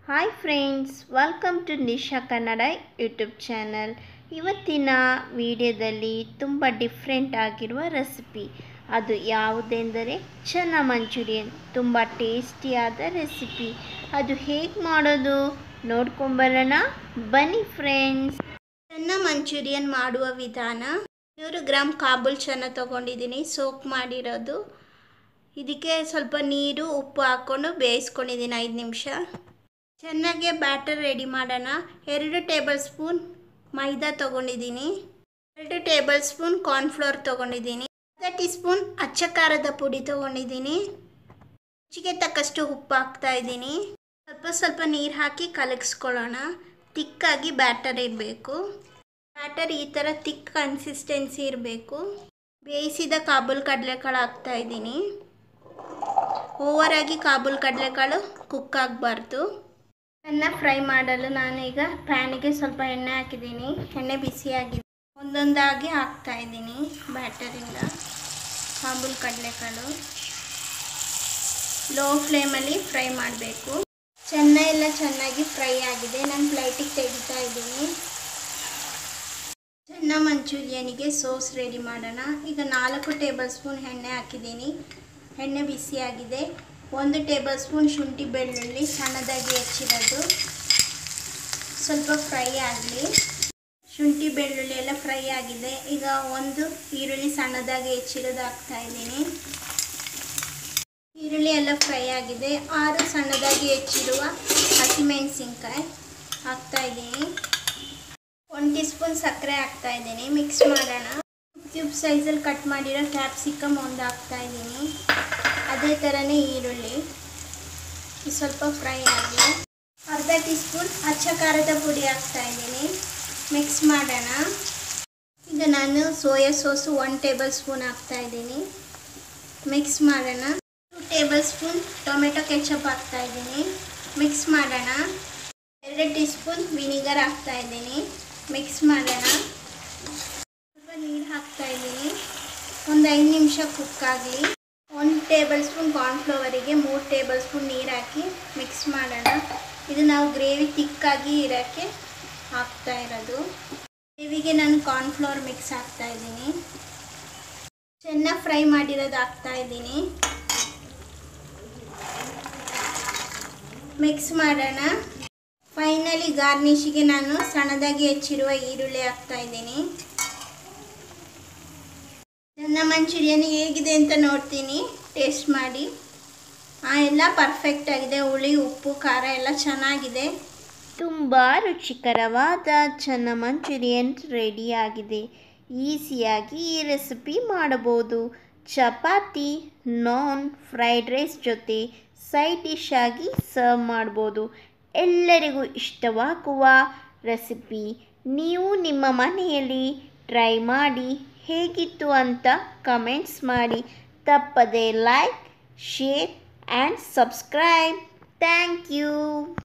hi friends welcome to Nisha Kannada YouTube channel ಇವತ್ತಿನ ವಿಡಿಯೋದಲ್ಲಿ ತುಂಬ ಡಿಫ್ರೆಂಟ್ ಆಗಿರುವ ರೆಸಿಪಿ ಅದು ಯಾವುದೆಂದರೆ ಚೆನ್ನ ಮಂಚೂರಿಯನ್ ತುಂಬ ಟೇಸ್ಟಿಯಾದ ರೆಸಿಪಿ ಅದು ಹೇಗೆ ಮಾಡೋದು ನೋಡ್ಕೊಂಬರೋಣ ಬನ್ನಿ ಫ್ರೆಂಡ್ಸ್ ಚೆನ್ನ ಮಂಚೂರಿಯನ್ ಮಾಡುವ ವಿಧಾನ ನೂರು ಗ್ರಾಮ್ ಕಾಬೂಲ್ ಚೆನ್ನ ತೊಗೊಂಡಿದ್ದೀನಿ ಸೋಕ್ ಮಾಡಿರೋದು ಇದಕ್ಕೆ ಸ್ವಲ್ಪ ನೀರು ಉಪ್ಪು ಹಾಕ್ಕೊಂಡು ಬೇಯಿಸ್ಕೊಂಡಿದ್ದೀನಿ ಐದು ನಿಮಿಷ ಚೆನ್ನಾಗೆ ಬ್ಯಾಟರ್ ರೆಡಿ ಮಾಡೋಣ ಎರಡು ಟೇಬಲ್ ಸ್ಪೂನ್ ಮೈದಾ ತೊಗೊಂಡಿದ್ದೀನಿ ಎರಡು ಟೇಬಲ್ ಸ್ಪೂನ್ ಕಾರ್ನ್ಫ್ಲೋರ್ ತೊಗೊಂಡಿದ್ದೀನಿ ಅರ್ಧ ಟೀ ಸ್ಪೂನ್ ಅಚ್ಚ ಖಾರದ ಪುಡಿ ತೊಗೊಂಡಿದ್ದೀನಿ ರುಚಿಗೆ ತಕ್ಕಷ್ಟು ಉಪ್ಪು ಹಾಕ್ತಾ ಇದ್ದೀನಿ ಸ್ವಲ್ಪ ಸ್ವಲ್ಪ ನೀರು ಹಾಕಿ ಕಲಗಿಸ್ಕೊಳ್ಳೋಣ ತಿಕ್ಕಾಗಿ ಬ್ಯಾಟರ್ ಇರಬೇಕು ಬ್ಯಾಟರ್ ಈ ಥರ ತಿಕ್ ಕನ್ಸಿಸ್ಟೆನ್ಸಿ ಇರಬೇಕು ಬೇಯಿಸಿದ ಕಾಬೂಲ್ ಕಡಲೆಕಾಳು ಹಾಕ್ತಾ ಇದ್ದೀನಿ ಓವರಾಗಿ ಕಾಬೂಲ್ ಕಡಲೆಕಾಳು ಕುಕ್ ಆಗಬಾರ್ದು ಅನ್ನ ಫ್ರೈ ಮಾಡಲು ನಾನೀಗ ಪ್ಯಾನಿಗೆ ಸ್ವಲ್ಪ ಎಣ್ಣೆ ಹಾಕಿದ್ದೀನಿ ಎಣ್ಣೆ ಬಿಸಿಯಾಗಿದೆ ಒಂದೊಂದಾಗಿ ಹಾಕ್ತಾ ಇದ್ದೀನಿ ಬ್ಯಾಟರಿಂದ ಕಾಬೂಲ್ ಕಡಲೆಕಾಳು ಲೋ ಫ್ಲೇಮಲ್ಲಿ ಫ್ರೈ ಮಾಡಬೇಕು ಚೆನ್ನ ಎಲ್ಲ ಚೆನ್ನಾಗಿ ಫ್ರೈ ಆಗಿದೆ ನಾನು ಪ್ಲೇಟಿಗೆ ತೆಗಿತಾ ಇದ್ದೀನಿ ಚೆನ್ನ ಮಂಚೂರಿಯನಿಗೆ ಸೋಸ್ ರೆಡಿ ಮಾಡೋಣ ಈಗ ನಾಲ್ಕು ಟೇಬಲ್ ಸ್ಪೂನ್ ಎಣ್ಣೆ ಹಾಕಿದ್ದೀನಿ ಎಣ್ಣೆ ಬಿಸಿಯಾಗಿದೆ ಒಂದು ಟೇಬಲ್ ಸ್ಪೂನ್ ಶುಂಠಿ ಬೆಳ್ಳುಳ್ಳಿ ಸಣ್ಣದಾಗಿ ಹೆಚ್ಚಿರೋದು ಸ್ವಲ್ಪ ಫ್ರೈ ಆಗಲಿ ಶುಂಠಿ ಬೆಳ್ಳುಳ್ಳಿ ಎಲ್ಲ ಫ್ರೈ ಆಗಿದೆ ಈಗ ಒಂದು ಈರುಳ್ಳಿ ಸಣ್ಣದಾಗಿ ಹೆಚ್ಚಿರೋದು ಹಾಕ್ತಾ ಇದ್ದೀನಿ ಈರುಳ್ಳಿ ಎಲ್ಲ ಫ್ರೈ ಆಗಿದೆ ಆರು ಸಣ್ಣದಾಗಿ ಹೆಚ್ಚಿರುವ ಹಸಿಮೆಣಸಿನ್ಕಾಯಿ ಹಾಕ್ತಾ ಇದ್ದೀನಿ ಒಂದು ಟೀ ಸ್ಪೂನ್ ಸಕ್ಕರೆ ಹಾಕ್ತಾ ಇದ್ದೀನಿ ಮಿಕ್ಸ್ ಮಾಡೋಣ ಕ್ಯೂಬ್ ಸೈಜಲ್ಲಿ ಕಟ್ ಮಾಡಿರೋ ಕ್ಯಾಪ್ಸಿಕಮ್ ಒಂದು ಹಾಕ್ತಾ ಇದ್ದೀನಿ ಅದೇ ಥರನೇ ಈರುಳ್ಳಿ ಸ್ವಲ್ಪ ಫ್ರೈ ಆಗಲಿ ಅರ್ಧ ಟೀ ಸ್ಪೂನ್ ಅಚ್ಚ ಖಾರದ ಪುಡಿ ಹಾಕ್ತಾ ಇದ್ದೀನಿ ಮಿಕ್ಸ್ ಮಾಡೋಣ ಈಗ ನಾನು soya sauce one tablespoon ಹಾಕ್ತಾ ಇದ್ದೀನಿ ಮಿಕ್ಸ್ ಮಾಡೋಣ two tablespoon tomato ketchup ಹಾಕ್ತಾ ಇದ್ದೀನಿ ಮಿಕ್ಸ್ ಮಾಡೋಣ ಎರಡು ಟೀ ಸ್ಪೂನ್ ವಿನಿಗರ್ ಹಾಕ್ತಾ ಇದ್ದೀನಿ ಮಿಕ್ಸ್ ಮಾಡೋಣ ಸ್ವಲ್ಪ ನೀರು ಹಾಕ್ತಾ ಇದ್ದೀನಿ ಒಂದು ಐದು ನಿಮಿಷ ಕುಕ್ ಆಗಲಿ ಒಂದು ಟೇಬಲ್ ಸ್ಪೂನ್ ಕಾರ್ನ್ಫ್ಲವರಿಗೆ ಮೂರು ಟೇಬಲ್ ಸ್ಪೂನ್ ನೀರು ಹಾಕಿ ಮಿಕ್ಸ್ ಮಾಡೋಣ ಇದು ನಾವು ಗ್ರೇವಿ ತಿಕ್ಕಾಗಿ ಇರೋಕ್ಕೆ ಹಾಕ್ತಾ ಇರೋದು ಗ್ರೇವಿಗೆ ನಾನು ಕಾರ್ನ್ಫ್ಲವರ್ ಮಿಕ್ಸ್ ಹಾಕ್ತಾ ಇದ್ದೀನಿ ಚೆನ್ನಾಗಿ ಫ್ರೈ ಮಾಡಿರೋದು ಹಾಕ್ತಾ ಇದ್ದೀನಿ ಮಿಕ್ಸ್ ಮಾಡೋಣ ಫೈನಲಿ ಗಾರ್ನಿಷಿಗೆ ನಾನು ಸಣ್ಣದಾಗಿ ಹೆಚ್ಚಿರುವ ಈರುಳ್ಳಿ ಹಾಕ್ತಾ ಇದ್ದೀನಿ ನನ್ನ ಮಂಚೂರಿಯನ್ ಹೇಗಿದೆ ಅಂತ ನೋಡ್ತೀನಿ ಟೇಸ್ಟ್ ಮಾಡಿ ಹಾಂ ಎಲ್ಲ ಪರ್ಫೆಕ್ಟ್ ಆಗಿದೆ ಹುಳಿ ಉಪ್ಪು ಖಾರ ಎಲ್ಲ ಚೆನ್ನಾಗಿದೆ ತುಂಬ ರುಚಿಕರವಾದ ಚೆನ್ನ ಮಂಚೂರಿಯನ್ ರೆಡಿಯಾಗಿದೆ ಈಸಿಯಾಗಿ ಈ ರೆಸಿಪಿ ಮಾಡಬಹುದು ಚಪಾತಿ ನಾನ್ ಫ್ರೈಡ್ ರೈಸ್ ಜೊತೆ ಸೈಡ್ ಡಿಶ್ ಆಗಿ ಸರ್ವ್ ಮಾಡ್ಬೋದು ಎಲ್ಲರಿಗೂ ಇಷ್ಟವಾಗುವ ರೆಸಿಪಿ ನೀವು ನಿಮ್ಮ ಮನೆಯಲ್ಲಿ ಟ್ರೈ ಮಾಡಿ ಹೇಗಿತ್ತು ಅಂತ ಕಮೆಂಟ್ಸ್ ಮಾಡಿ ತಪ್ಪದೆ like share and subscribe thank you